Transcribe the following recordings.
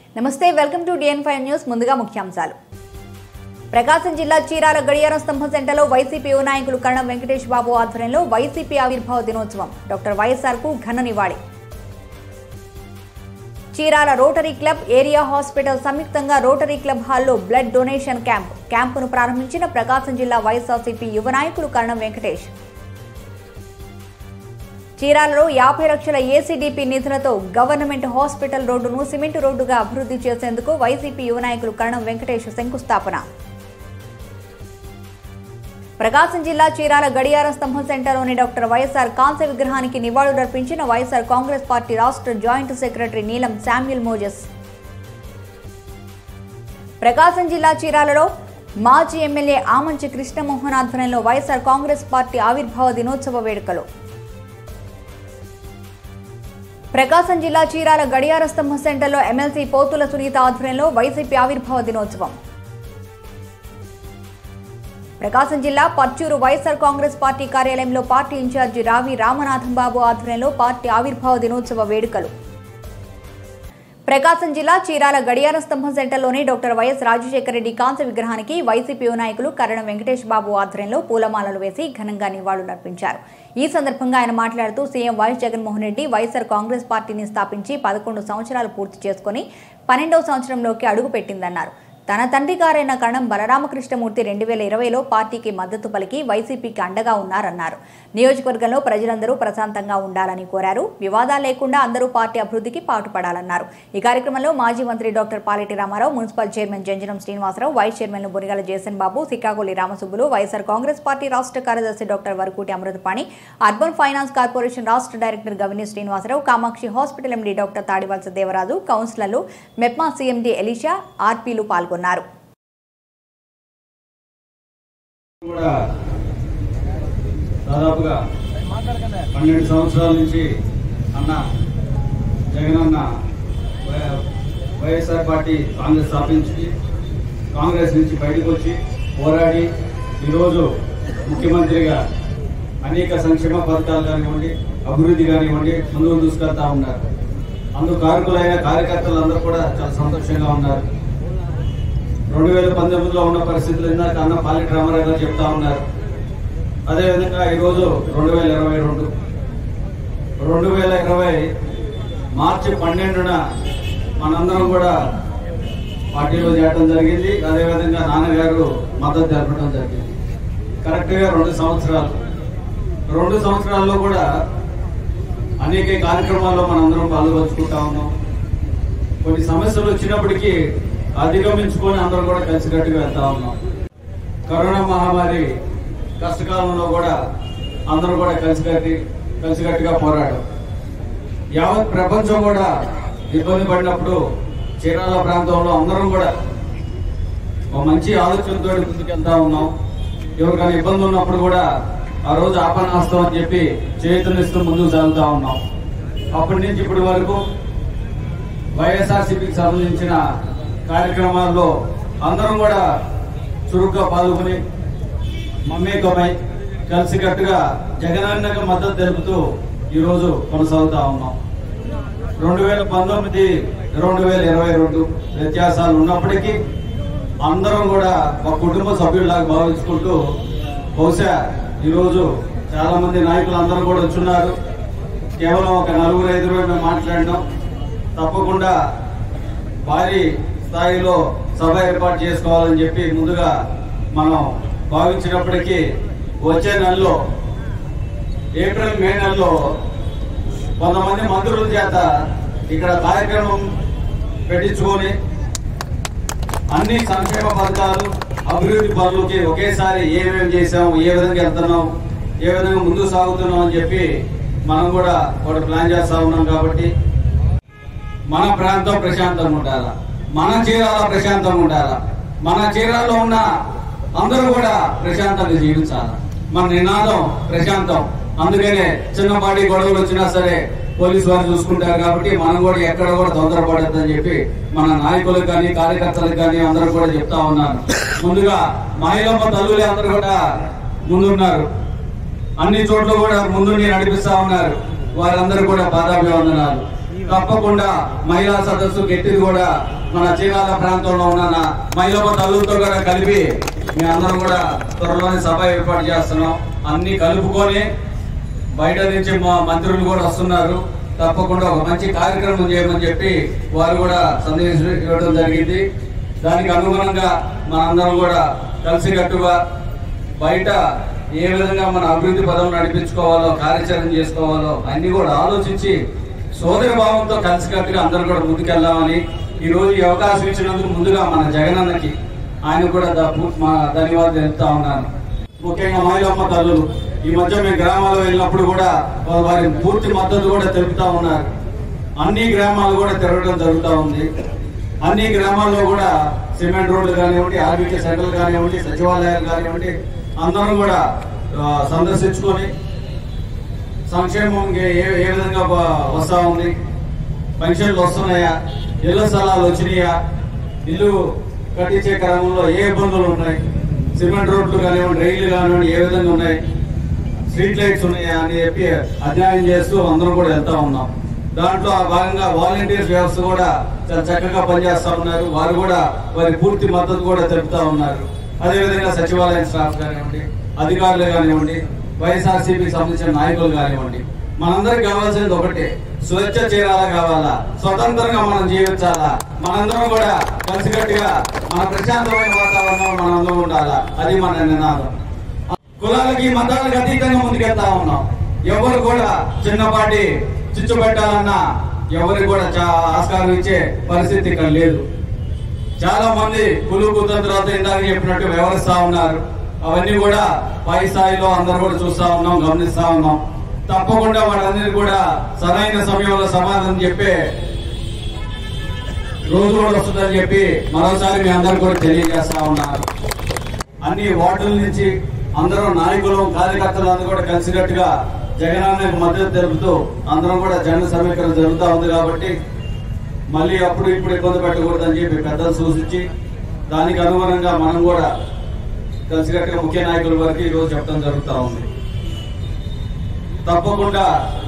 నమస్తే welcome to DN five news ముందుగా ముఖ్యాంశాలు ప్రకాశం జిల్లా చీరాల గడియారం స్తంభం సెంటర్లో వైసీపీ యువ నాయకులు కరణం వెంకటేష్ బాబు ఆధ్వర్యంలో వైసీపీ ఆవిర్భావ దినోత్సవం డాక్టర్ వైఎస్ఆర్ కు ఘన నివాళి Chirala rotary club area hospital సంయుక్తంగా రోటరీ క్లబ్ హాల్లో బ్లడ్ డొనేషన్ క్యాంప్ క్యాంపును ప్రారంభించిన ప్రకాశం జిల్లా వైఎస్ఆర్సీపీ యువ నాయకులు కరణం వెంకటేష్ చీరాలలో యాభై లక్షల ఏసీడీపీ నిధులతో గవర్నమెంట్ హాస్పిటల్ రోడ్డును సిమెంట్ రోడ్డుగా అభివృద్ధి చేసేందుకు వైసీపీ యువ నాయకులు కరణం వెంకటేష్ శంకుస్థాపన ప్రకాశం జిల్లా చీరాల గడియారం స్తంభం సెంటర్లోని డాక్టర్ వైఎస్ఆర్ కాంస్య విగ్రహానికి నివాళులర్పించిన వైఎస్ఆర్ కాంగ్రెస్ పార్టీ రాష్ట్ర joint secretary Neelam Samuel Moses Prakasam జిల్లా చీరాలలో మాజీ ఎమ్మెల్యే ఆమంచి కృష్ణమోహన్ ఆధ్వర్యంలో వైఎస్ఆర్ కాంగ్రెస్ పార్టీ ఆవిర్భావ దినోత్సవ వేడుకలు ప్రకాశం జిల్లా చీరాల గడియార స్తంభ సెంటర్లో ఎమ్మెల్సీ పోతుల సునీత ఆధ్వర్యంలో వైసీపీ ఆవిర్భావ దినోత్సవం ప్రకాశం జిల్లా పర్చూరు వైఎస్ఆర్ కాంగ్రెస్ పార్టీ కార్యాలయంలో పార్టీ ఇన్ఛార్జి రావి రామనాథం బాబు ఆధ్వర్యంలో పార్టీ ఆవిర్భావ దినోత్సవ వేడుకలు ప్రకాశం జిల్లా చీరాల గడియార స్తంభం సెంటర్లోని డాక్టర్ వైఎస్ రాజశేఖర రెడ్డి కాంస్య విగ్రహానికి వైసీపీ యువ నాయకులు కరణం వెంకటేష్ బాబు ఆధ్వర్యంలో పూలమాలలు వేసి ఘనంగా నివాళులర్పించారు ఈ సందర్భంగా ఆయన మాట్లాడుతూ CM YS Jaganmohan Reddy YSR Congress పార్టీని స్థాపించి పదకొండు సంవత్సరాలు పూర్తి చేసుకుని పన్నెండవ సంవత్సరంలోకి అడుగుపెట్టిందన్నారు తన తండ్రి గారైన కణం బలరామకృష్ణమూర్తి రెండు వేల ఇరవైలో పార్టీకి మద్దతు పలికి వైసీపీకి అండగా ఉన్నారన్నారు నియోజకవర్గంలో ప్రజలందరూ ప్రశాంతంగా ఉండాలని కోరారు వివాదాలు లేకుండా అందరూ పార్టీ అభివృద్ధికి పాటుపడాలన్నారు ఈ కార్యక్రమంలో మాజీ మంత్రి doctor Paleti Ramarao municipal chairman Janjanam Srinivasarao vice చైర్మన్లు Burigala Jason Babu Sikagoli Ramasubbulu YSR Congress party రాష్ట్ర కార్యదర్శి doctor Varakuti Amruthapani urban finance corporation రాష్ట్ర director Gavini Srinivasarao Kamakshi hospital MD doctor Tadivalasa Devaraju కౌన్సిలర్లు మెప్మా సీఎండీ ఎలీషా ఆర్పీలు పాల్గొన్నారు కూడా దాదాపుగా పన్నెండు సంవత్సరాల నుంచి అన్న Jagananna Y- YSR party Congress స్థాపించి కాంగ్రెస్ నుంచి బయటకు వచ్చి పోరాడి ఈరోజు ముఖ్యమంత్రిగా అనేక సంక్షేమ పథకాలు కానివ్వండి అభివృద్ధి కానివ్వండి ముందుకు తీసుకెళ్తా ఉన్నారు అందుకు కారకులైన కార్యకర్తలు అందరూ కూడా చాలా సంతోషంగా ఉన్నారు రెండు వేల పంతొమ్మిదిలో ఉన్న పరిస్థితులు ఇందాక అన్న పాలెటి రామారావు గారు చెప్తా ఉన్నారు అదేవిధంగా ఈరోజు రెండు వేల ఇరవై రెండు రెండు వేల ఇరవై మార్చి పన్నెండున మనందరం కూడా పార్టీలో చేరడం జరిగింది అదేవిధంగా నాన్నగారు మద్దతు తెలపడం జరిగింది కరెక్ట్గా రెండు సంవత్సరాలు రెండు సంవత్సరాల్లో కూడా అనేక కార్యక్రమాల్లో మనందరం పాల్గొంచుకుంటా ఉన్నాం కొన్ని సమస్యలు వచ్చినప్పటికీ అధిగమించుకొని అందరం కూడా కలిసికట్టుగా వెళ్తా ఉన్నాం కరోనా మహమ్మారి కష్టకాలంలో కూడా అందరూ కూడా కలిసికట్టి కలిసికట్టుగా పోరాడు యావత్ ప్రపంచం కూడా ఇబ్బంది పడినప్పుడు చీరాల ప్రాంతంలో అందరం కూడా ఒక మంచి ఆలోచనతో ముందుకెళ్తా ఉన్నాం ఎవరికైనా ఇబ్బంది ఉన్నప్పుడు కూడా ఆ రోజు ఆపనాస్తం అని చెప్పి చేతునిస్తూ ముందుకు సాగుతా ఉన్నాం అప్పటి నుంచి ఇప్పటి వరకు వైఎస్ఆర్సీపీకి సంబంధించిన కార్యక్రమాల్లో అందరం కూడా చురుగ్గా పాల్గొని మమ్మేకమై కలిసికట్టుగా జగనన్నకు మద్దతు తెలుపుతూ ఈరోజు కొనసాగుతా ఉన్నాం రెండు వేల పంతొమ్మిది రెండు వేల ఇరవై రెండు వ్యత్యాసాలు ఉన్నప్పటికీ అందరం కూడా ఒక కుటుంబ సభ్యుల్లాగా భావించుకుంటూ బహుశా ఈరోజు చాలా మంది నాయకులు అందరూ కూడా వచ్చున్నారు కేవలం ఒక నలుగురు ఐదుగురు మేము మాట్లాడినాం తప్పకుండా భారీ స్థాయిలో సభ ఏర్పాటు చేసుకోవాలని చెప్పి ముందుగా మనం భావించినప్పటికీ వచ్చే నెలలో ఏప్రిల్ మే నెలలో కొంతమంది మంత్రుల చేత ఇక్కడ కార్యక్రమం పెట్టించుకొని అన్ని సంక్షేమ పథకాలు అభివృద్ధి పనులకి ఒకేసారి ఏమేమి చేసాం ఏ విధంగా వెళ్తున్నాం ఏ విధంగా ముందుకు సాగుతున్నాం అని చెప్పి మనం కూడా ఒకటి ప్లాన్ చేస్తా ఉన్నాం కాబట్టి మన ప్రాంతం ప్రశాంతంగా ఉండాలా మన చీరాల ప్రశాంతంగా ఉండాలా మన చీరాల్లో ఉన్న అందరూ కూడా ప్రశాంతంగా జీవించాలి మన నినాదం ప్రశాంతం అందుకనే చిన్నపాటి గొడవలు వచ్చినా సరే పోలీసు వారు చూసుకుంటారు కాబట్టి మనం కూడా ఎక్కడ కూడా తొందరపడద్దని చెప్పి మన నాయకులకు కానీ కార్యకర్తలకు కానీ అందరూ కూడా చెప్తా ఉన్నాను ముందుగా మహిళమ్మ తల్లులే అందరూ కూడా ముందున్నారు అన్ని చోట్ల కూడా ముందుండి నడిపిస్తా ఉన్నారు వారందరూ కూడా పాదాభివందనాలు తప్పకుండా మహిళా సదస్సు గట్టిది కూడా మన చీరాల ప్రాంతంలో ఉన్న మహిళా తల్లులతో కూడా కలిపి మీ అందరం కూడా త్వరలోనే సభ ఏర్పాటు చేస్తున్నాం అన్ని కలుపుకొని బయట నుంచి మా మంత్రులు కూడా వస్తున్నారు తప్పకుండా ఒక మంచి కార్యక్రమం చేయమని చెప్పి వారు కూడా సందేశం ఇవ్వడం జరిగింది దానికి అనుగుణంగా మనందరం కూడా కలిసికట్టుగా బయట ఏ విధంగా మన అభివృద్ధి పదం నడిపించుకోవాలో కార్యాచరణ చేసుకోవాలో అన్ని కూడా ఆలోచించి సోదర భావంతో కలిసికట్టుగా అందరూ కూడా ముందుకెళ్దామని ఈ రోజు ఈ అవకాశం ఇచ్చినందుకు ముందుగా మన జగనన్నకి ఆయన కూడా ద- మా ధన్యవాదాలు తెలుపుతా ఉన్నాను ముఖ్యంగా మహిళమ్మ తల్లులు ఈ మధ్య మేము గ్రామాల్లో వెళ్ళినప్పుడు కూడా వా- వారి పూర్తి మద్దతు కూడా తెలుపుతా ఉన్నారు అన్ని గ్రామాలు కూడా తిరగడం జరుగుతూ ఉంది అన్ని గ్రామాల్లో కూడా సిమెంట్ రోడ్లు కానివ్వండి ఆర్బీకే సెంటర్లు కానివ్వండి సచివాలయాలు కానివ్వండి అందరం కూడా ఆ, సందర్శించుకొని సంక్షేమం ఏ ఏ విధంగా వ- వస్తా ఉంది పెన్షన్లు వస్తున్నాయా ఇళ్ల స్థలాలు వచ్చినాయా ఇల్లు కట్టించే క్రమంలో ఏ ఇబ్బందులు ఉన్నాయి సిమెంట్ రోడ్లు కానివ్వండి రైళ్లు కానివ్వండి ఏ విధంగా ఉన్నాయి స్ట్రీట్ లైట్స్ ఉన్నాయా అని చెప్పి అధ్యయనం చేస్తూ అందరం కూడా వెళ్తా ఉన్నాం దాంట్లో ఆ భాగంగా వాలంటీర్స్ వ్యవస్థ కూడా చాలా చక్కగా పనిచేస్తా ఉన్నారు వారు కూడా వారి పూర్తి మద్దతు కూడా తెలుపుతా ఉన్నారు అదేవిధంగా సచివాలయం స్టాఫ్ కానివ్వండి అధికారులు కానివ్వండి వైఎస్ఆర్సీపీకి సంబంధించిన నాయకులు కానివ్వండి మనందరికి కావాల్సింది ఒకటే స్వచ్ఛ చీరాల కావాలా స్వతంత్రంగా మనం జీవించాలా మనందరం కూడా కలిసికట్టుగా మన ప్రశాంతమైన వాతావరణంలో మనందరం ఉండాలా అది మన నినాదం కులాలకి మతాలకు అతీతంగా ముందుకెళ్తా ఉన్నాం ఎవరు కూడా చిన్నపాటి చిచ్చు పెట్టాలన్నా ఎవరికి కూడా చా- ఆస్కారం ఇచ్చే పరిస్థితి ఇక్కడ లేదు చాలా మంది కులు కుతంత్రాలతో ఇందాక చెప్పినట్టు వ్యవహరిస్తా ఉన్నారు అవన్నీ కూడా పై స్థాయిలో అందరూ కూడా చూస్తా ఉన్నాం గమనిస్తా ఉన్నాం తప్పకుండా వాళ్ళందరికీ కూడా సరైన సమయంలో సమాధానం చెప్పే రోజు కూడా వస్తుందని చెప్పి మరోసారి మీ అందరూ కూడా తెలియజేస్తా ఉన్నారు అన్ని వార్డుల నుంచి అందరూ నాయకులు కార్యకర్తలు అందరూ కూడా కలిసికట్టుగా జగనాన్నకు మద్దతు తెలుపుతూ అందరం కూడా జన సమీకరణ జరుగుతూ ఉంది కాబట్టి మళ్ళీ అప్పుడు ఇప్పుడు ఇబ్బంది పెట్టకూడదని చెప్పి పెద్దలు సూచించి దానికి అనుగుణంగా మనం కూడా కలిసికట్టుగా ముఖ్య నాయకుల వరకు ఈ రోజు చెప్పడం జరుగుతూ ఉంది తప్పకుండా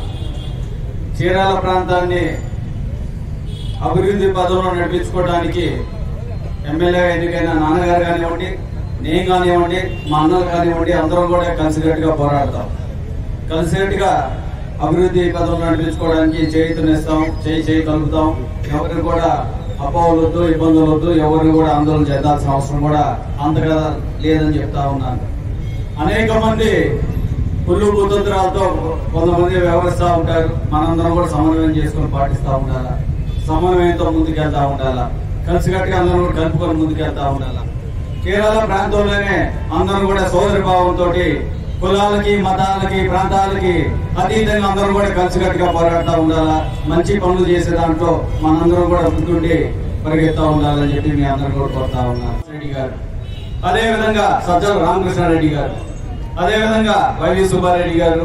చీరాల ప్రాంతాన్ని అభివృద్ధి పదంలో నడిపించుకోవడానికి ఎమ్మెల్యే ఎన్నికైన నాన్నగారు కానివ్వండి నేను కానివ్వండి మా అన్నలు కానివ్వండి అందరం కూడా కలిసికట్టుగా పోరాడతాం కలిసికట్టుగా అభివృద్ధి పదంలో నడిపించుకోవడానికి చేయుతనిస్తాం చేయి చేయి కలుపుతాం ఎవరికి కూడా అపోహలు వద్దు ఇబ్బందులు వద్దు ఎవరిని కూడా ఆందోళన చెందాల్సిన అవసరం కూడా అంతగా లేదని చెప్తా ఉన్నాను అనేక మంది పుల్లు కుతంత్రాలతో కొంతమంది వ్యవహరిస్తూ ఉంటారు మనందరం కూడా సమన్వయం చేసుకొని పాటిస్తూ ఉండాలా సమన్వయంతో ముందుకెళ్తా ఉండాలా కలిసికట్టుగా అందరం కూడా కలుపుకొని ముందుకెళ్తా ఉండాలా కేరళ ప్రాంతంలోనే అందరం కూడా సోదరి భావంతో కులాలకి మతాలకి ప్రాంతాలకి అతీతంగా అందరం కూడా కలిసికట్టుగా పోరాడుతూ ఉండాలా మంచి పనులు చేసే దాంట్లో మనందరం కూడా ముందుండి పరిగెత్తా ఉండాలని చెప్పి మీ అందరం కూడా కోరుతా ఉన్నాను రెడ్డి గారు అదే విధంగా సజ్జల రామకృష్ణారెడ్డి గారు అదే విధంగా వైవి సుబ్బారెడ్డి గారు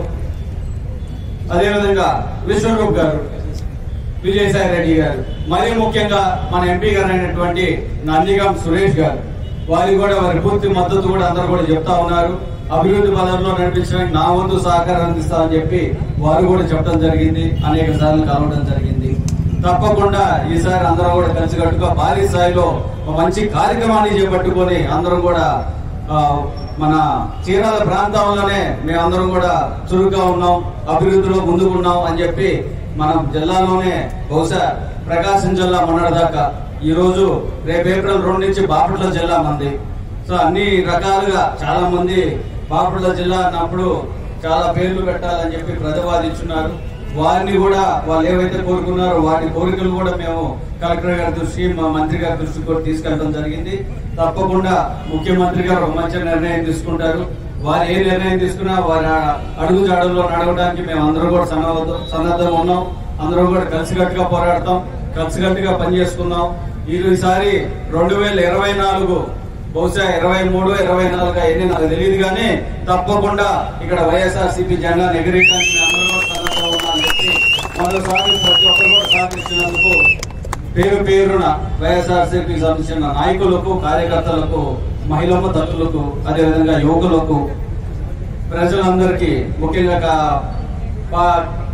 అదే విధంగా విశ్వరూప్ గారు విజయసాయి రెడ్డి గారు మరీ ముఖ్యంగా మన ఎంపీ గారు అయినటువంటి నందిగం సురేష్ గారు వారికి కూడా వారి పూర్తి మద్దతు కూడా అందరూ కూడా చెప్తా ఉన్నారు అభివృద్ధి పదంలో నడిపించడానికి నా వంతు సహకారం అందిస్తామని చెప్పి వారు కూడా చెప్పడం జరిగింది అనేక సార్లు కలవడం జరిగింది తప్పకుండా ఈసారి అందరం కూడా కలిసికట్టుగా భారీ స్థాయిలో ఒక మంచి కార్యక్రమాన్ని చేపట్టుకొని అందరం కూడా ఆ, మన చీరాల ప్రాంతంలోనే మేమందరం కూడా చురుగ్గా ఉన్నాం అభివృద్ధిలో ముందుకున్నాం అని చెప్పి మనం జిల్లాలోనే బహుశా ప్రకాశం జిల్లా మొన్నటిదాకా ఈ రోజు రేపు ఏప్రిల్ రెండు నుంచి బాపట్ల జిల్లా మంది సో అన్ని రకాలుగా చాలా మంది బాపట్ల జిల్లా అన్నప్పుడు చాలా పేర్లు పెట్టాలని చెప్పి ప్రతిపాదించున్నారు వారిని కూడా వాళ్ళు ఏవైతే కోరుకున్నారో వాటి కోరికలు కూడా మేము కలెక్టర్ గారి దృష్టి మా మంత్రి గారి దృష్టికి కూడా తీసుకెళ్ళడం జరిగింది తప్పకుండా ముఖ్యమంత్రి గారు ఒక మంచి నిర్ణయం తీసుకుంటారు వారు ఏ నిర్ణయం తీసుకున్నా వారి అడుగు జాడల్లో నడవడానికి మేము అందరం కూడా సన్నద్ధ సన్నద్ధంగా ఉన్నాం అందరం కూడా కలిసికట్టుగా పోరాడతాం కలిసికట్టుగా పనిచేసుకుందాం ఈసారి రెండు వేల ఇరవై నాలుగు బహుశా ఇరవై మూడు ఇరవై నాలుగు ఎన్ని నాకు తెలియదు కానీ తప్పకుండా ఇక్కడ వైఎస్ఆర్ సిపి జెండా ఎగిరేయడానికి మేము అందరం కూడా సన్నద్ధంగా ఉన్నామని చెప్పి మరోసారి ప్రతి ఒక్కరు కూడా సాధించినందుకు పేరు పేరున వైఎస్ఆర్ సిపికి సంబంధించిన నాయకులకు కార్యకర్తలకు మహిళమ్మ తల్లులకు అదేవిధంగా యువకులకు ప్రజలందరికీ ముఖ్యంగా కా- పా-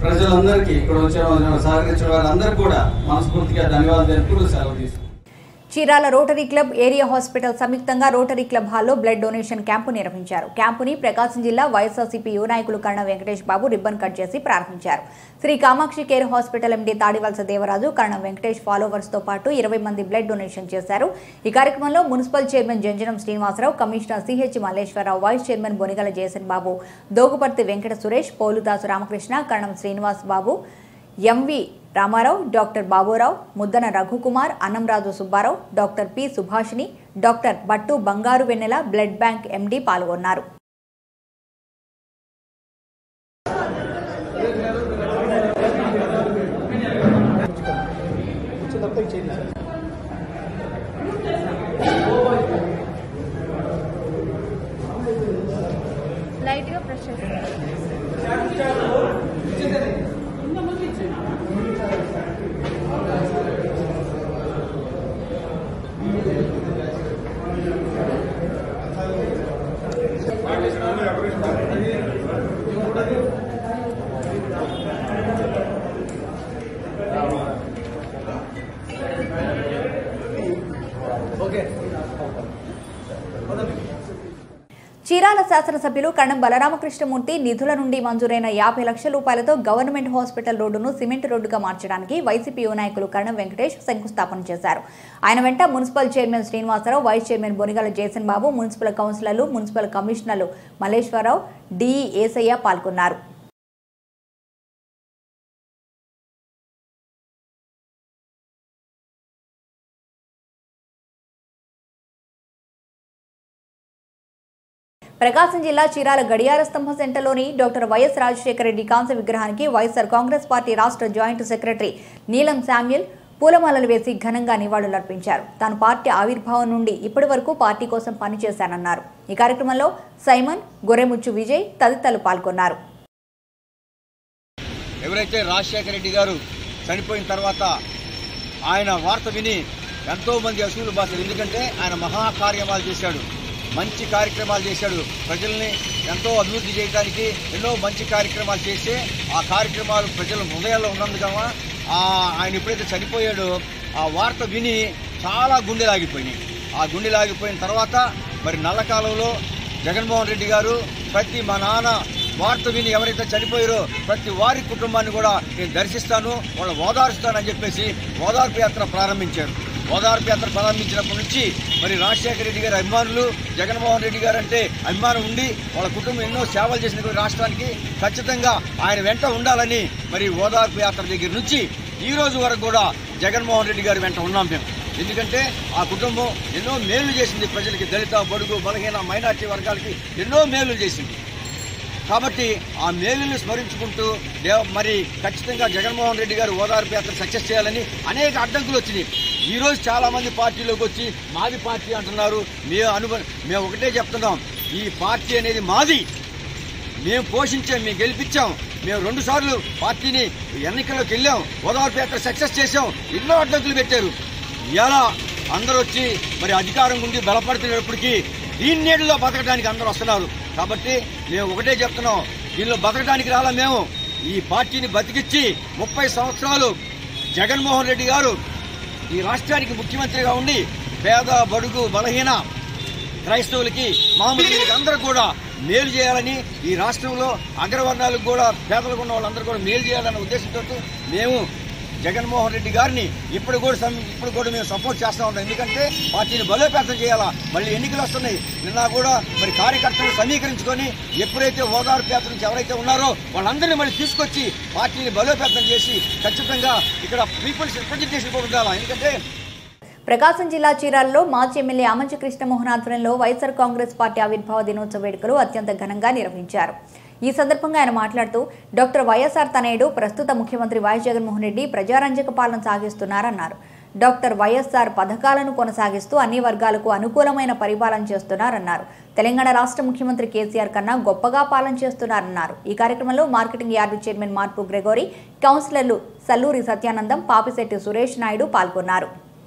ప్రజలందరికీ ఇక్కడ వచ్చిన సహకరించిన వారందరికీ కూడా మనస్ఫూర్తిగా ధన్యవాదాలు తెలుపుతూ సెలవు తీసుకుంటాం Chirala rotary club area hospital సంయుక్తంగా రోటరీ క్లబ్ హాల్లో బ్లడ్ డొనేషన్ క్యాంపు నిర్వహించారు క్యాంపుని ప్రకాశం జిల్లా వైఎస్ఆర్సీపీ యువ నాయకులు కర్ణ వెంకటేష్ బాబు రిబ్బన్ కట్ చేసి ప్రారంభించారు Sri Kamakshi care hospital MD Tadivalasa Devaraju Karna Venkatesh followers తో పాటు ఇరవై మంది బ్లడ్ డొనేషన్ చేశారు ఈ కార్యక్రమంలో municipal chairman Janjanam Srinivasarao commissioner CH Malleswararao vice chairman Bonigala Jayson Babu Doguparthi Venkata Suresh Poludasu Ramakrishna Karnam Srinivas Babu MV Ramarao doctor Baburao Muddana Raghukumar Annamraju Subbarao doctor P Subhashini doctor Battu Bangaru Vennela blood bank MD పాల్గొన్నారు లైట్గా ప్రెస్ చేస్తాను చీరాల శాసనసభ్యులు కణం బలరామకృష్ణమూర్తి నిధుల నుండి మంజూరైన యాభై లక్షల రూపాయలతో గవర్నమెంట్ హాస్పిటల్ రోడ్డును సిమెంట్ రోడ్డుగా మార్చడానికి వైసీపీ యువ నాయకులు కణం వెంకటేష్ శంకుస్థాపన చేశారు ఆయన వెంట municipal chairman Srinivasarao vice chairman Bonigala Jayson Babu municipal కౌన్సిలర్లు మున్సిపల్ కమిషనర్లు మల్లేశ్వరరావు డిఈ ఏసయ్య పాల్గొన్నారు ప్రకాశం జిల్లా చీరాల గడియార స్తంభ సెంటర్లోని డాక్టర్ వైఎస్ రాజశేఖర రెడ్డి కాంస్య విగ్రహానికి వైఎస్ఆర్ కాంగ్రెస్ పార్టీ రాష్ట్ర జాయింట్ సెక్రటరీ నీలం శామ్యుల్ పూలమాలలు వేసి ఘనంగా నివాళులర్పించారు తాను పార్టీ ఆవిర్భావం నుండి ఇప్పటి వరకు పార్టీ కోసం పనిచేశానన్నారు ఈ కార్యక్రమంలో సైమన్ గొర్రెముచ్చు విజయ్ తదితరులు పాల్గొన్నారు ఎవరైతే రాజశేఖర రెడ్డి గారు చనిపోయిన తర్వాత ఆయన వార్త విని ఎంతో మంది అసూలు బాసారు ఎందుకంటే ఆయన మహాకార్యమాలు చేశాడు మంచి కార్యక్రమాలు చేశాడు ప్రజల్ని ఎంతో అభివృద్ధి చేయడానికి ఎన్నో మంచి కార్యక్రమాలు చేసి ఆ కార్యక్రమాలు ప్రజల హృదయాల్లో ఉన్నందుకన్నా ఆ ఆయన ఎప్పుడైతే చనిపోయాడో ఆ వార్త విని చాలా గుండెలాగిపోయినాయి ఆ గుండెలాగిపోయిన తర్వాత మరి నల్లకాలంలో జగన్మోహన్ రెడ్డి గారు ప్రతి మా నాన్న వార్త విని ఎవరైతే చనిపోయారో ప్రతి వారి కుటుంబాన్ని కూడా నేను దర్శిస్తాను వాళ్ళని ఓదారుస్తానని చెప్పేసి ఓదార్పు యాత్ర ప్రారంభించారు ఓదార్పు యాత్ర ప్రారంభించినప్పటి నుంచి మరి రాజశేఖర రెడ్డి గారి అభిమానులు జగన్మోహన్ రెడ్డి గారు అంటే అభిమానం ఉండి వాళ్ళ కుటుంబం ఎన్నో సేవలు చేసిన రాష్ట్రానికి ఖచ్చితంగా ఆయన వెంట ఉండాలని మరి ఓదార్పు యాత్ర దగ్గర నుంచి ఈ రోజు వరకు కూడా జగన్మోహన్ రెడ్డి గారి వెంట ఉన్నాం మేము ఎందుకంటే ఆ కుటుంబం ఎన్నో మేలు చేసింది ప్రజలకి దళిత బడుగు బలహీన మైనార్టీ వర్గాలకి ఎన్నో మేలు చేసింది కాబట్టి ఆ మేలుని స్మరించుకుంటూ దేవ మరి ఖచ్చితంగా జగన్మోహన్ రెడ్డి గారు ఓదార్పు యాత్ర సక్సెస్ చేయాలని అనేక అడ్డంకులు వచ్చినాయి ఈ రోజు చాలా మంది పార్టీలోకి వచ్చి మాది పార్టీ అంటున్నారు మేము అనుభవ మేము ఒకటే చెప్తున్నాం ఈ పార్టీ అనేది మాది మేము పోషించాం మేము గెలిపించాం మేము రెండు సార్లు పార్టీని ఎన్నికల్లోకి వెళ్ళాం ఓదార్పు యాత్ర సక్సెస్ చేశాం ఎన్నో అడ్డంకులు పెట్టారు ఇలా అందరూ వచ్చి మరి అధికారం ఉండి బలపడుతున్నప్పటికీ దీని నీళ్ళలో బతకడానికి అందరూ వస్తున్నారు కాబట్టి మేము ఒకటే చెప్తున్నాం దీనిలో బతకడానికి రాలా మేము ఈ పార్టీని బతికిచ్చి ముప్పై సంవత్సరాలు జగన్మోహన్ రెడ్డి గారు ఈ రాష్ట్రానికి ముఖ్యమంత్రిగా ఉండి పేద బడుగు బలహీన క్రైస్తవులకి మామూలు అందరూ కూడా మేలు చేయాలని ఈ రాష్ట్రంలో అగ్రవర్ణాలకు కూడా పేదలకు ఉన్న వాళ్ళందరూ కూడా మేలు చేయాలన్న ఉద్దేశంతో మేము జగన్మోహన్ రెడ్డి గారిని ఇప్పుడు కూడా సం- ఇప్పుడు కూడా మేము సపోర్ట్ చేస్తా ఉన్నాం ఎందుకంటే పార్టీని బలోపేతం చేయాలా మళ్ళీ ఎన్నికలు వస్తున్నాయి నిన్న కూడా మరి కార్యకర్తలు సమీకరించుకొని ఎప్పుడైతే ఓదార్పు యాత్ర నుంచి ఎవరైతే ఉన్నారో వాళ్ళందరినీ మళ్ళీ తీసుకొచ్చి పార్టీని బలోపేతం చేసి ఖచ్చితంగా ఇక్కడ పీపుల్స్ రిప్రజెంటేషన్ కూడా ఉండాలా ఎందుకంటే ప్రకాశం జిల్లా చీరాలలో మాజీ ఎమ్మెల్యే ఆమంచి కృష్ణమోహన్ ఆధ్వర్యంలో వైఎస్ఆర్ కాంగ్రెస్ పార్టీ ఆవిర్భావ దినోత్సవ వేడుకలు అత్యంత ఘనంగా నిర్వహించారు ఈ సందర్భంగా ఆయన మాట్లాడుతూ డాక్టర్ వైఎస్ఆర్ తనయుడు ప్రస్తుత ముఖ్యమంత్రి వైఎస్ జగన్మోహన్ రెడ్డి ప్రజారంజక పాలన సాగిస్తున్నారన్నారు డాక్టర్ వైఎస్ఆర్ పథకాలను కొనసాగిస్తూ అన్ని వర్గాలకు అనుకూలమైన పరిపాలన చేస్తున్నారన్నారు తెలంగాణ రాష్ట్ర ముఖ్యమంత్రి కేసీఆర్ కన్నా గొప్పగా పాలన చేస్తున్నారన్నారు ఈ కార్యక్రమంలో marketing yard chairman Marpu Gregory కౌన్సిలర్లు సల్లూరి సత్యానందం పాపిశెట్టి సురేష్ నాయుడు పాల్గొన్నారు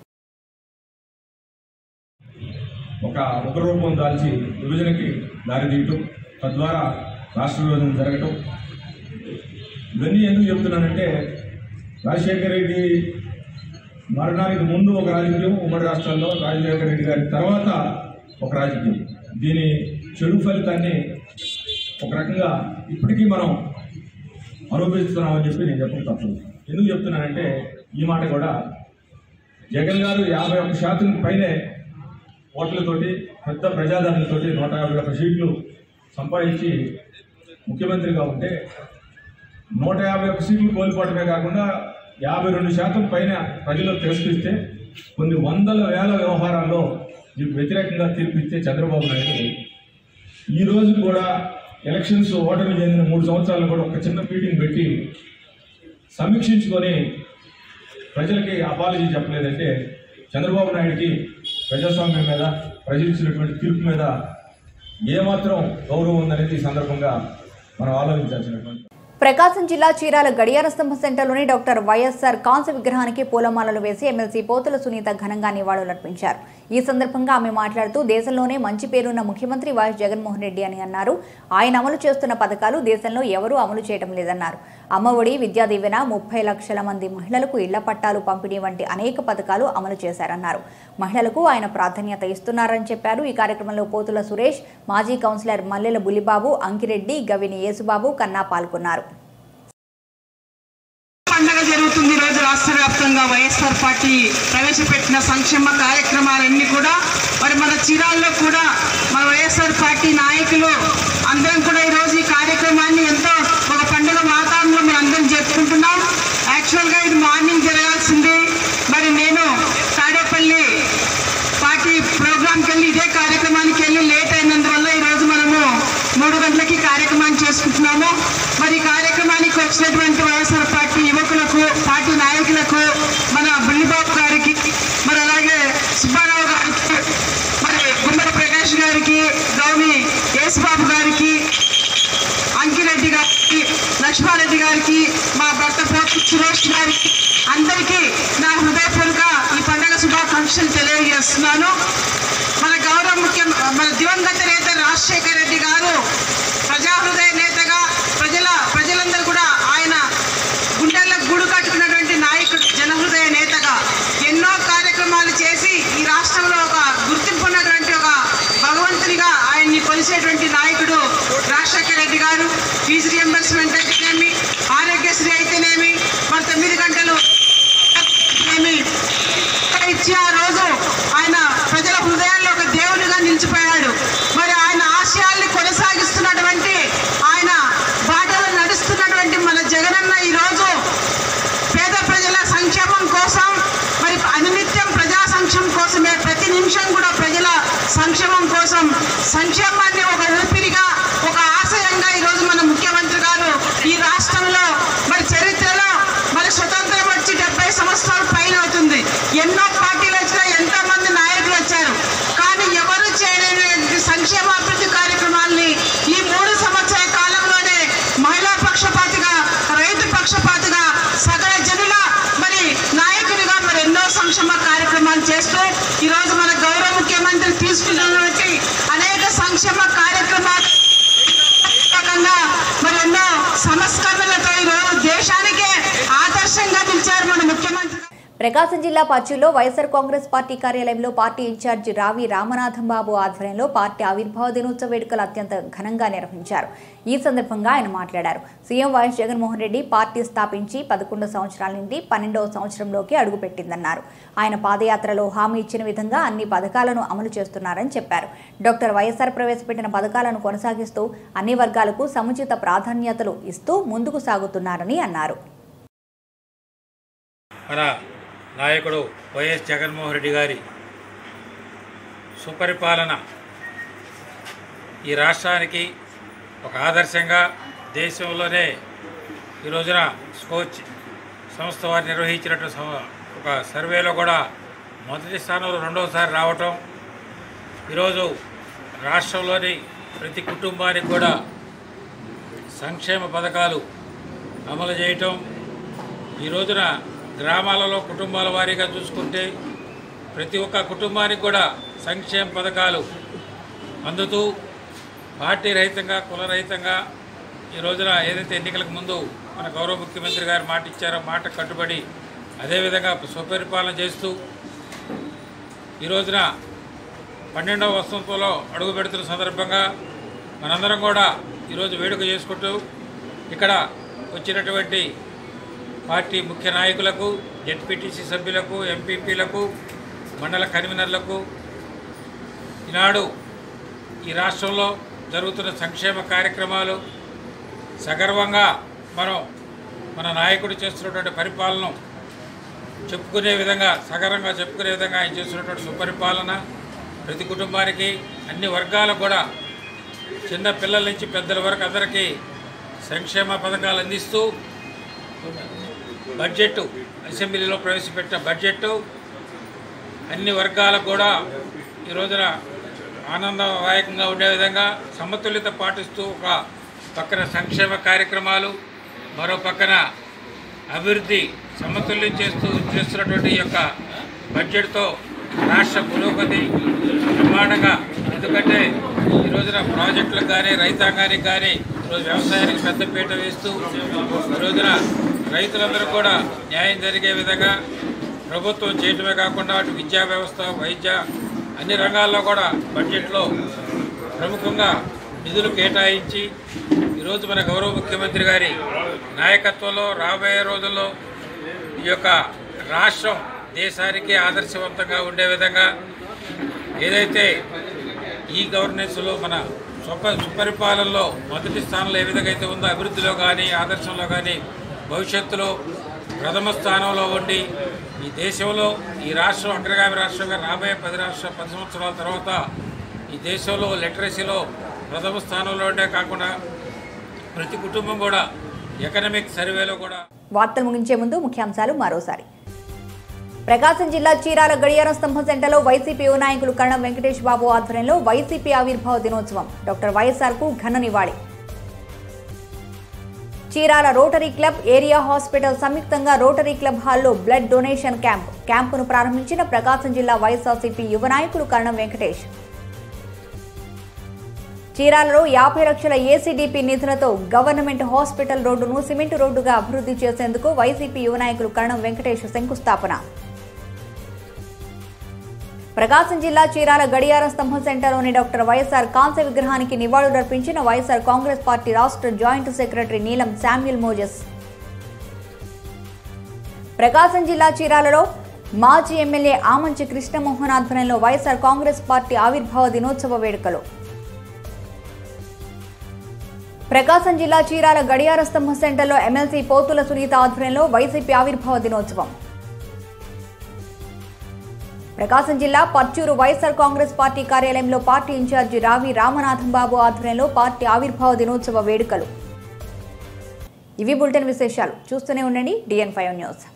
ఒక ఉగ్రరూపం దాల్చి విభజనకి దారితీయటం తద్వారా రాష్ట్ర విభజన జరగటం ఇవన్నీ ఎందుకు చెప్తున్నానంటే రాజశేఖర రెడ్డి మరణానికి ముందు ఒక రాజకీయం ఉమ్మడి రాష్ట్రాల్లో రాజశేఖర రెడ్డి గారి తర్వాత ఒక రాజకీయం దీని చెడు ఫలితాన్ని ఒక రకంగా ఇప్పటికీ మనం అనుభవిస్తున్నామని చెప్పి నేను చెప్పడం తప్పదు ఎందుకు చెప్తున్నానంటే ఈ మాట కూడా జగన్ గారు యాభై ఒక్క శాతం పైనే ఓట్లతోటి పెద్ద ప్రజాదరణతోటి నూట యాభై ఒక్క సీట్లు సంపాదించి ముఖ్యమంత్రిగా ఉంటే నూట యాభై ఒక్క సీట్లు కోల్పోవడమే కాకుండా యాభై రెండు శాతం పైన ప్రజలు తిరస్కరిస్తే కొన్ని వందల వేల వ్యవహారాల్లో మీకు వ్యతిరేకంగా తీర్పిచ్చే చంద్రబాబు నాయుడు ఈ రోజు కూడా ఎలక్షన్స్ ఓటమి చెందిన మూడు సంవత్సరాలు కూడా ఒక చిన్న మీటింగ్ పెట్టి సమీక్షించుకొని ప్రజలకి అపాలజీ చెప్పలేదంటే చంద్రబాబు నాయుడికి ప్రజాస్వామ్యం మీద ప్రజలు ఇచ్చినటువంటి తీర్పు మీద ఏమాత్రం గౌరవం ఉందనేది ఈ సందర్భంగా మనం ఆలోచించాల్సినటువంటి ప్రకాశం జిల్లా చీరాల గడియార స్తంభ సెంటర్లోని డాక్టర్ వైఎస్ఆర్ కాంస్య విగ్రహానికి పూలమాలలు వేసి ఎమ్మెల్సీ పోతుల సునీత ఘనంగా నివాళులర్పించారు ఈ సందర్భంగా ఆమె మాట్లాడుతూ దేశంలోనే మంచి పేరున్న ముఖ్యమంత్రి వైఎస్ జగన్మోహన్ రెడ్డి అని అన్నారు ఆయన అమలు చేస్తున్న పథకాలు దేశంలో ఎవరూ అమలు చేయడం లేదన్నారు అమ్మఒడి విద్యా దీవెన ముప్పై లక్షల మంది మహిళలకు ఇళ్ల పట్టాలు పంపిణీ వంటి అనేక పథకాలు అమలు చేశారన్నారు మహిళలకు ఆయన ప్రాధాన్యత ఇస్తున్నారని చెప్పారు ఈ కార్యక్రమంలో పోతుల సురేష్ మాజీ కౌన్సిలర్ మల్లెల బులిబాబు అంకిరెడ్డి గవిని యేసుబాబు కన్నా పాల్గొన్నారు పండగ జరుగుతుంది ఈ రోజు రాష్ట్ర వ్యాప్తంగా వైఎస్ఆర్ పార్టీ ప్రవేశపెట్టిన సంక్షేమ కార్యక్రమాలన్నీ కూడా మరి మన చీరాల్లో కూడా మన వైఎస్ఆర్ పార్టీ నాయకులు అందరం కూడా ఈ రోజు ఈ కార్యక్రమాన్ని ఎంతో ఒక పండుగ వాతావరణంలో మేము అందరం జరుపుకుంటున్నాం యాక్చువల్గా ఇది మార్నింగ్ జరగాల్సింది మరి నేను తాడేపల్లి పార్టీ ప్రోగ్రామ్కి వెళ్ళి ఇదే కార్యక్రమానికి వెళ్ళి లేట్ అయినందువల్ల ఈ రోజు మనము మూడు గంటలకి కార్యక్రమాన్ని చేసుకుంటున్నాము మరి ఈ కార్యక్రమానికి వచ్చినటువంటి వైఎస్ఆర్ పార్టీ యువకులకు పార్టీ నాయకులకు మన బుల్లిబాబు గారికి మరి అలాగే సుబ్బారావు గారికి మరి గుమ్మడి ప్రకాష్ గారికి గౌని యేసుబాబు గారికి అంకిరెడ్డి గారికి లక్ష్మారెడ్డి గారికి మా భర్త పోతు సురేష్ గారికి అందరికీ నా హృదయపూర్వక ఈ పండుగ శుభాకాంక్షలు తెలియజేస్తున్నాను మన గౌరవ ముఖ్య మన దివంగత నేత రాజశేఖర రెడ్డి గారు ప్రజాహృదయ నేతగా ప్రజల ప్రజలందరూ కూడా ఆయన గుండెలకు గూడు కట్టుకున్నటువంటి నాయకుడు జనహృదయ నేతగా ఎన్నో కార్యక్రమాలు చేసి ఈ రాష్ట్రంలో ఒక గుర్తింపు ఉన్నటువంటి ఒక భగవంతునిగా ఆయన్ని కొలిసేటువంటి నాయకుడు రాజశేఖర రెడ్డి గారు ఫీజు రియంబర్స్మెంట్ అయితేనేమి ఆరోగ్యశ్రీ అయితేనేమి మరి తొమ్మిది గంటలు అయితేనేమి ఇచ్చి ఆ రోజు ఆయన ప్రజల హృదయాల్లో ఒక దేవునిగా నిలిచిపోయాడు మరి ఆయన ఆశయాల్ని కొనసాగిస్తున్నటువంటి ఆయన బాటలో నడుస్తున్నటువంటి మన జగనన్న ఈరోజు పేద ప్రజల సంక్షేమం కోసం మరి అనునిత్యం ప్రజా సంక్షేమం కోసమే ప్రతి నిమిషం కూడా ప్రజల సంక్షేమం కోసం సంక్షేమాన్ని ఒక ఊపిరిగా ఒక ఆశయంగా ఈరోజు మన ముఖ్యమంత్రి గారు ఈ రాష్ట్రంలో మరి చరిత్రలో మరి స్వతంత్రం వచ్చి డెబ్బై సంవత్సరాలు పైన అవుతుంది ఎన్నో పార్టీలు వచ్చినా ఎంతో మంది నాయకులు వచ్చారు కానీ ఎవరు చేయలేని సంక్షేమ అభివృద్ధి కార్యక్రమాల్ని ఈ మూడు సంవత్సరాల కాలంలోనే మహిళా పక్షపాతిగా రైతు పక్షపాతిగా సకల జనుల మరి నాయకునిగా మరి ఎన్నో సంక్షేమ కార్యక్రమాలు చేస్తూ ఈరోజు మన గౌరవ ముఖ్యమంత్రి తీసుకున్నటువంటి అనేక సంక్షేమ కార్యక్రమాలు భాగంగా మరి ఎన్నో సంస్కరణలతో ఈరోజు దేశానికే ఆదర్శంగా నిలిచారు మన ముఖ్యమంత్రి ప్రకాశం జిల్లా పచ్చులో వైఎస్ఆర్ కాంగ్రెస్ పార్టీ కార్యాలయంలో పార్టీ ఇన్ఛార్జి రావి రామనాథం బాబు ఆధ్వర్యంలో పార్టీ ఆవిర్భావ దినోత్సవ వేడుకలు అత్యంత ఘనంగా నిర్వహించారు ఈ సందర్భంగా ఆయన మాట్లాడారు CM YS Jaganmohan Reddy party స్థాపించి పదకొండు సంవత్సరాల నుండి పన్నెండవ సంవత్సరంలోకి అడుగుపెట్టిందన్నారు ఆయన పాదయాత్రలో హామీ ఇచ్చిన విధంగా అన్ని పథకాలను అమలు చేస్తున్నారని చెప్పారు డాక్టర్ వైఎస్ఆర్ ప్రవేశపెట్టిన పథకాలను కొనసాగిస్తూ అన్ని వర్గాలకు సముచిత ప్రాధాన్యతలు ఇస్తూ ముందుకు సాగుతున్నారని అన్నారు మన నాయకుడు వైఎస్ జగన్మోహన్ రెడ్డి గారి సుపరిపాలన ఈ రాష్ట్రానికి ఒక ఆదర్శంగా దేశంలోనే ఈ రోజున స్కోచ్ సంస్థ వారు నిర్వహించినట్టు సం- ఒక సర్వేలో కూడా మొదటి స్థానంలో రెండవసారి రావటం ఈరోజు రాష్ట్రంలోని ప్రతి కుటుంబానికి కూడా సంక్షేమ పథకాలు అమలు చేయటం ఈ రోజున గ్రామాలలో కుటుంబాల వారీగా చూసుకుంటే ప్రతి ఒక్క కుటుంబానికి కూడా సంక్షేమ పథకాలు అందుతూ పార్టీ రహితంగా కుల రహితంగా ఈ రోజున ఏదైతే ఎన్నికలకు ముందు మన గౌరవ ముఖ్యమంత్రి గారు మాట ఇచ్చారో మాట కట్టుబడి అదేవిధంగా సుపరిపాలన చేస్తూ ఈ రోజున పన్నెండవ వసంతంలో అడుగు పెడుతున్న సందర్భంగా మనందరం కూడా ఈరోజు వేడుక చేసుకుంటూ ఇక్కడ వచ్చినటువంటి పార్టీ ముఖ్య నాయకులకు జెడ్పీటీసీ సభ్యులకు ఎంపీపీలకు మండల కన్వీనర్లకు ఈనాడు ఈ రాష్ట్రంలో జరుగుతున్న సంక్షేమ కార్యక్రమాలు సగర్వంగా మనం మన నాయకుడు చేస్తున్నటువంటి పరిపాలన చెప్పుకునే విధంగా సగర్వంగా చెప్పుకునే విధంగా ఆయన చేస్తున్నటువంటి సుపరిపాలన ప్రతి కుటుంబానికి అన్ని వర్గాలకు కూడా చిన్న పిల్లల నుంచి పెద్దల వరకు అందరికీ సంక్షేమ పథకాలు అందిస్తూ బడ్జెట్ అసెంబ్లీలో ప్రవేశపెట్టిన బడ్జెట్ అన్ని వర్గాలకు కూడా ఈ రోజున ఆనందదాయకంగా ఉండే విధంగా సమతుల్యత పాటిస్తూ ఒక పక్కన సంక్షేమ కార్యక్రమాలు మరో పక్కన అభివృద్ధి సమతుల్యం చేస్తూ చేస్తున్నటువంటి ఈ యొక్క బడ్జెట్తో రాష్ట్ర పురోగతి బ్రహ్మాండంగా ఎందుకంటే ఈ రోజున ప్రాజెక్టులకు కానీ రైతాంగానికి కానీ ఈరోజు వ్యవసాయానికి పెద్దపీట వేస్తూ ఈ రోజున రైతులందరూ కూడా న్యాయం జరిగే విధంగా ప్రభుత్వం చేయటమే కాకుండా అటు విద్యా వ్యవస్థ వైద్య అన్ని రంగాల్లో కూడా బడ్జెట్లో ప్రముఖంగా నిధులు కేటాయించి ఈరోజు మన గౌరవ ముఖ్యమంత్రి గారి నాయకత్వంలో రాబోయే రోజుల్లో ఈ యొక్క రాష్ట్రం దేశానికి ఆదర్శవంతంగా ఉండే విధంగా ఏదైతే ఈ గవర్నెన్స్లో మన స్వప సుపరిపాలనలో మొదటి స్థానంలో ఏ విధంగా అయితే ఉందో అభివృద్ధిలో కానీ ఆదర్శంలో కానీ భవిష్యత్తులో ప్రథమ స్థానంలో ఉండి ఈ దేశంలో ఈ రాష్ట్రం అగ్రగామి రాష్ట్రంగా రాబోయే పది రాష్ట్ర పది సంవత్సరాల తర్వాత ఈ దేశంలో లిటరసీలో ప్రథమ స్థానంలో ఉండే కాకుండా ప్రతి కుటుంబం కూడా ఎకనామిక్ సర్వేలో కూడా వార్తలు ముగించే ముందు ముఖ్యాంశాలు మరోసారి ప్రకాశం జిల్లా చీరాల గడియారం స్తంభం సెంటర్లో వైసీపీ యువ నాయకులు కరణం వెంకటేష్ బాబు ఆధ్వర్యంలో వైసీపీ ఆవిర్భావ దినోత్సవం డాక్టర్ వైఎస్ఆర్ కు ఘన నివాళి Chirala rotary club area hospital సంయుక్తంగా రోటరీ క్లబ్ హాల్లో బ్లడ్ డొనేషన్ క్యాంప్ క్యాంపును ప్రారంభించిన ప్రకాశం జిల్లా వైఎస్ఆర్సీపీ యువ నాయకులు కరణం వెంకటేష్ చీరాలలో యాభై లక్షల ఏసీడీపీ నిధులతో గవర్నమెంట్ హాస్పిటల్ రోడ్డును సిమెంట్ రోడ్డుగా అభివృద్ధి చేసేందుకు వైసీపీ యువ నాయకులు కరణం వెంకటేష్ శంకుస్థాపన ప్రకాశం జిల్లా చీరాల గడియార స్తంభం సెంటర్లోని డాక్టర్ వైఎస్ఆర్ కాంస్య విగ్రహానికి నివాళులర్పించిన వైఎస్ఆర్ కాంగ్రెస్ పార్టీ రాష్ట్ర joint secretary Neelam Samuel Moses Prakasam జిల్లా చీరాలలో మాజీ ఎమ్మెల్యే ఆమంచి కృష్ణమోహన్ ఆధ్వర్యంలో వైఎస్ఆర్ కాంగ్రెస్ పార్టీ ఆవిర్భావ దినోత్సవ వేడుకలు ప్రకాశం జిల్లా చీరాల గడియార స్తంభం సెంటర్లో ఎమ్మెల్సీ పోతుల సునీత ఆధ్వర్యంలో వైసీపీ ఆవిర్భావ దినోత్సవం ప్రకాశం జిల్లా పర్చూరు వైఎస్ఆర్ కాంగ్రెస్ పార్టీ కార్యాలయంలో పార్టీ ఇన్ఛార్జి రావి రామనాథం బాబు ఆధ్వర్యంలో పార్టీ ఆవిర్భావ దినోత్సవ వేడుకలు ఇవి బులెటిన్ విశేషాలు చూస్తూనే ఉండండి డిఎన్ ఫైవ్ న్యూస్